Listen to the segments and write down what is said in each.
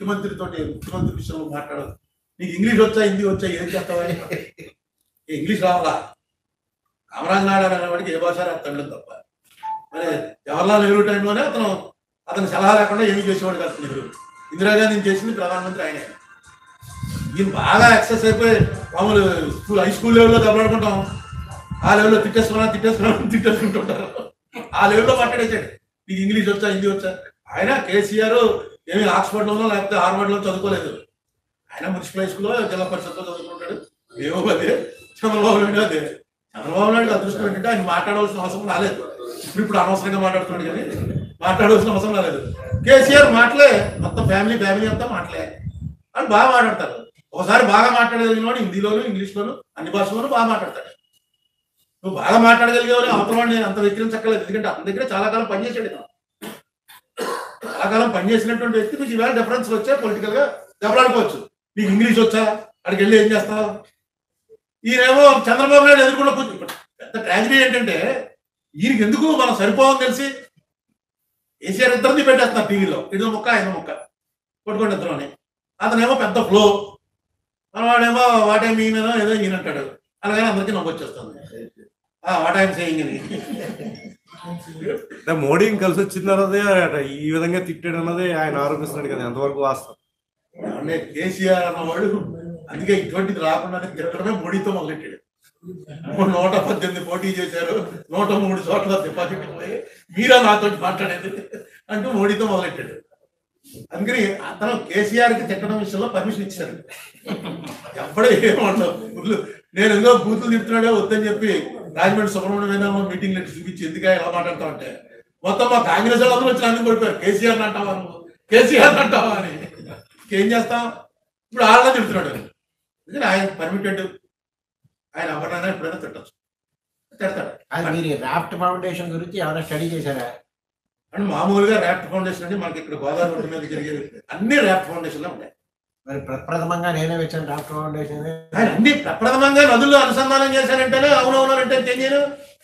ముఖ్యమంత్రితో ముఖ్యమంత్రి విషయంలో మాట్లాడదు నీకు ఇంగ్లీష్ వచ్చా హిందీ వచ్చా ఏం చేస్తావా ఏ ఇంగ్లీష్ రావాలా కామరాజ్ నాయుడు అనేవాడికి ఏ భాష రాదు తమిళం తప్ప మరి జవహర్లాల్ నెహ్రూ టైంలోనే అతను అతను సలహా లేకుండా ఏమీ చేసేవాడు కాదు నెహ్రూ ఇందిరాగాంధీని చేసింది ప్రధానమంత్రి ఆయనే ఈయన బాగా ఎక్సెస్ అయిపోయి మామూలు స్కూల్ హై స్కూల్ లెవెల్లో దెబ్బలాడుకుంటాం ఆ లెవెల్లో తిట్టేసుకున్నా తిట్టేసుకున్నా తిట్టేసుకుంటుంటారు ఆ లెవెల్లో మాట్లాడేసాడు నీకు ఇంగ్లీష్ వచ్చా హిందీ వచ్చా ఆయన కేసీఆర్ ఏమి ఆక్స్ఫర్డ్లోనో లేకపోతే హార్వర్డ్లో చదువుకోలేదు ఆయన మున్సిపల్ హై స్కూల్లో జిల్లా పరిషత్లో చదువుకుంటాడు ఏమో అదే చంద్రబాబు నాయుడు అదే చంద్రబాబు నాయుడు అదృష్టం ఏంటంటే ఆయన మాట్లాడవలసిన అవసరం రాలేదు ఇప్పుడు ఇప్పుడు అనవసరంగా మాట్లాడుతున్నాడు కానీ మాట్లాడవలసిన అవసరం రాలేదు కేసీఆర్ మాటలే మొత్తం ఫ్యామిలీ ఫ్యామిలీ అంతా మాటలే అని బాగా మాట్లాడతారు ఒకసారి బాగా మాట్లాడగలిగిన వాడు హిందీలోను ఇంగ్లీష్లోను అన్ని భాషల్లోనూ బాగా మాట్లాడతాడు నువ్వు బాగా మాట్లాడగలిగేవారు అవతల వాడిని అంత విక్రించక్కర్లేదు ఎందుకంటే అతని దగ్గర చాలా కాలం పనిచేసాడు ఇతను చాలా కాలం పనిచేసినటువంటి వ్యక్తి నీకు ఈవేళ డిఫరెన్స్ వచ్చా పొలిటికల్ గా దెబ్బలాడుకోవచ్చు నీకు ఇంగ్లీష్ వచ్చా అక్కడికి వెళ్ళి ఏం చేస్తావు ఈయనేమో చంద్రబాబు నాయుడు ఎదుర్కొన్న కూర్చు పెద్ద ట్రాజడీ ఏంటంటే ఈయనకి ఎందుకు మనం సరిపోవని తెలిసి కేసీఆర్ ఇద్దరిని పెట్టేస్తున్నారు టీవీలో ఇదో ముక్క ఆయన ముక్క కొట్టుకోండి ఇద్దరు అతనేమో పెద్ద ఫ్లో మనవాడేమో వాటే మీనో ఏదో ఈయన అంటాడు అలాగని అందరికీ నవ్వు వచ్చేస్తుంది వాట్ ఐఎమ్ సేయింగ్ అని అంటే మోడీని కలిసి వచ్చిన తర్వాతే అట ఈ విధంగా తిట్టాడు అన్నది ఆయన ఆరోపిస్తున్నాడు కదా ఎంతవరకు వాస్తవం అంటే కేసీఆర్ అన్నవాడు అందుకే ఇటువంటిది రాకుండా తిట్టడమే మోడీతో మొదలెట్టాడు మూడు నూట పద్దెనిమిది పోటీ చేశారు నూట మూడు చోట్ల డిపాజిట్ పోయి మీరా నాతో మాట్లాడేది అంటూ మోడీతో మొదలెట్టాడు అందుకని అతను కేసీఆర్ కి తిట్టడం విషయంలో పర్మిషన్ ఇచ్చారు ఎప్పుడూ ఏమంటావు ఊర్లో నేను ఎందుకో బూతులు తిడుతున్నాడే వద్దని చెప్పి రాజమండ్రి సుబ్రహ్మణ్యం మీటింగ్ లెటర్ చూపించి ఎందుకు ఇలా మాట్లాడతా ఉంటే మొత్తం మా కాంగ్రెస్ వాళ్ళందరూ వచ్చి అన్ని పడిపోయారు కేసీఆర్ అంటావా నువ్వు కేసీఆర్ అంటావా అని ఏం చేస్తాం ఇప్పుడు వాళ్ళని తిడుతున్నాడు ఎందుకంటే ఆయన పర్మిటెడ్ ఆయన ఎవరినైనా ఎప్పుడైనా తిట్టచ్చు తిడతాడు అది మీరు రాఫ్ట్ ఫౌండేషన్ గురించి ఏమైనా స్టడీ చేశారా అంటే మామూలుగా ర్యాప్ట్ ఫౌండేషన్ అంటే మనకి ఇక్కడ గోదావరి రోడ్డు మీద జరిగేది అన్ని ర్యాప్ట్ ఫౌండేషన్లో ఉంటాయి మరి ప్రప్రథమంగా నేనే వచ్చాను రాఫ్ట్ ఫౌండేషన్ ఆయన అన్ని ప్రప్రథమంగా నదుల్లో అనుసంధానం చేశారంటేనే అవునవునంటే ఏం చేయను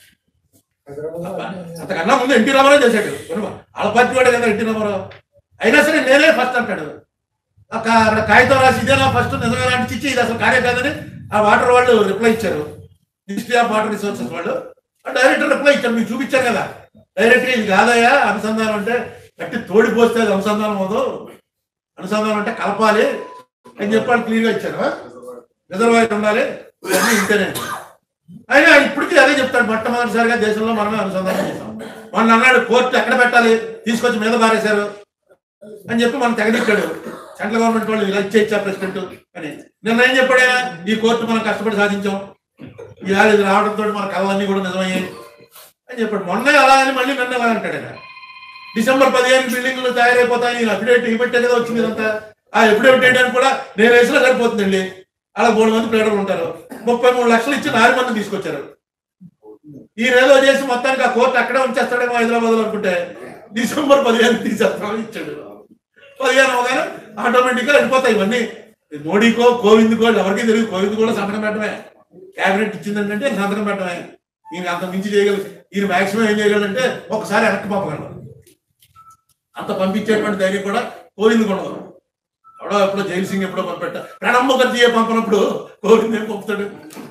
అంతకన్నా ముందు ఎన్టీ రామారావు చేశాడు వాళ్ళ పార్టీ వాడే కదా ఎన్టీ రామారావు అయినా సరే నేనే ఫస్ట్ అంటాడు అక్క అక్కడ కాగితం రాసి ఇదేనా ఫస్ట్ నిజంగా అంటించి ఇది అసలు కార్యం కాదని ఆ వాటర్ వాళ్ళు రిప్లై ఇచ్చారు మినిస్ట్రీ ఆఫ్ వాటర్ రిసోర్సెస్ వాళ్ళు డైరెక్టర్ రిప్లై ఇచ్చారు మీకు చూపించారు కదా డైరెక్ట్ ఇది కాదయ్యా అనుసంధానం అంటే కట్టి తోడిపోస్తే అది అనుసంధానం అవ్వదు అనుసంధానం అంటే కలపాలి అని చెప్పి వాళ్ళు క్లియర్గా ఇచ్చారు రిజర్వాయర్ ఉండాలి ఇవన్నీ ఇంతేనే అయినా ఇప్పటికీ అదే చెప్తాడు మొట్టమొదటిసారిగా దేశంలో మనమే అనుసంధానం చేసాం మొన్న అన్నాడు కోర్టు ఎక్కడ పెట్టాలి తీసుకొచ్చి మీద పారేశారు అని చెప్పి మనం తెగదిచ్చాడు సెంట్రల్ గవర్నమెంట్ వాళ్ళు ఇలా ఇచ్చేచ్చా ప్రెసిడెంట్ అని నిన్న ఏం చెప్పాడు ఆయన? ఈ కోర్టు మనం కష్టపడి సాధించాం ఇవాళ ఇది రావడంతో మన కళలన్నీ కూడా నిజమయ్యాయి అని చెప్పాడు మొన్నే అలా అని మళ్ళీ నిన్న అలా అంటాడు ఆయన డిసెంబర్ పదిహేను బిల్డింగ్లు తయారైపోతాయని నేను అఫిడేట్ ఇవ్వట్టే కదా వచ్చింది ఇదంతా ఆ అఫిడేవిట్ వేయడానికి కూడా నేను వేసినా సరిపోతుందండి అలా మూడు మంది ప్లేడర్లు ఉంటారు ముప్పై మూడు లక్షలు ఇచ్చి నాలుగు మంది తీసుకొచ్చారు ఈ ఏదో చేసి మొత్తానికి ఆ కోర్టు అక్కడే ఉంచేస్తాడేమో హైదరాబాద్ లో అనుకుంటే డిసెంబర్ పదిహేను తీసేస్తామని ఇచ్చాడు పదిహేను అవగానే ఆటోమేటిక్ గా వెళ్ళిపోతాయి ఇవన్నీ మోడీకో కోవింద్కో ఎవరికి తెలియదు కోవింద్ కూడా సంతకం పెట్టడమే క్యాబినెట్ ఇచ్చిందంటే సంతకం పెట్టడమే ఈయన అంత మించి చేయగలరు ఈయన మాక్సిమం ఏం చేయగలంటే ఒకసారి వెనక్కి పంపగలరు అంత పంపించేటువంటి ధైర్యం కూడా కోవింద్ కూడా ఉండదు. ఎవడో ఎప్పుడో జైలు సింగ్ ఎప్పుడో పంపెట్ట ప్రణబ్ ముఖర్జీ పంపినప్పుడు కోవింద్ ఏం పంపుతాడు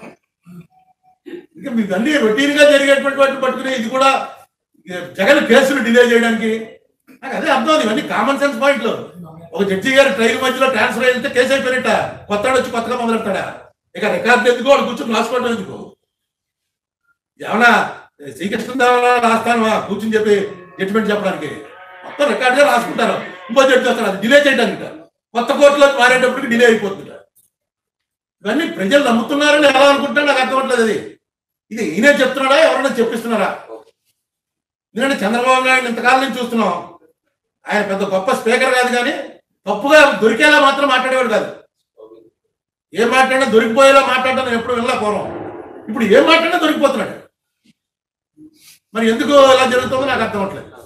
ఇంకా మీకు అన్ని రొటీన్ గా జరిగేటువంటి వాటిని పట్టుకుని ఇది కూడా ఇక జగన్ కేసులు డిలే చేయడానికి నాకు అదే అర్థం అవుతుంది. ఇవన్నీ కామన్ సెన్స్ పాయింట్లు ఒక జడ్జి గారు ట్రైన్ మధ్యలో ట్రాన్స్ఫర్ అయితే కేసు అయిపోయినట్ట కొత్త వచ్చి కొత్తగా మొదలెట్టాడా ఇక రికార్డు ఎందుకు వాడు కూర్చొని రాసుకోవడం ఎందుకు ఏమన్నా శ్రీకృష్ణదేవరా రాస్తాను కూర్చుని చెప్పి జడ్జిమెంట్ చెప్పడానికి మొత్తం రికార్డుగా రాసుకుంటారు ఇంకో జడ్జి వస్తారు అది డిలే చేయడానికి కొత్త కోర్టులో మారేటప్పటికి డిలే అయిపోతుంది ఇవన్నీ ప్రజలు నమ్ముతున్నారని ఎలా అనుకుంటున్నా నాకు అర్థం అవ్వట్లేదు అది ఇది ఈయనే చెప్తున్నాడా ఎవరైనా చెప్పిస్తున్నారా ఎందుకంటే చంద్రబాబు నాయుడు ఇంతకాలం నుంచి చూస్తున్నాం ఆయన పెద్ద గొప్ప స్పీకర్ కాదు కానీ తప్పుగా దొరికేలా మాత్రం మాట్లాడేవాడు కాదు ఏం మాట్లాడినా దొరికిపోయేలా మాట్లాడడం నేను ఎప్పుడు వెళ్ళా పూర్వం ఇప్పుడు ఏం మాట్లాడినా దొరికిపోతున్నాడు మరి ఎందుకు ఇలా జరుగుతుందో నాకు అర్థం అవ్వట్లేదు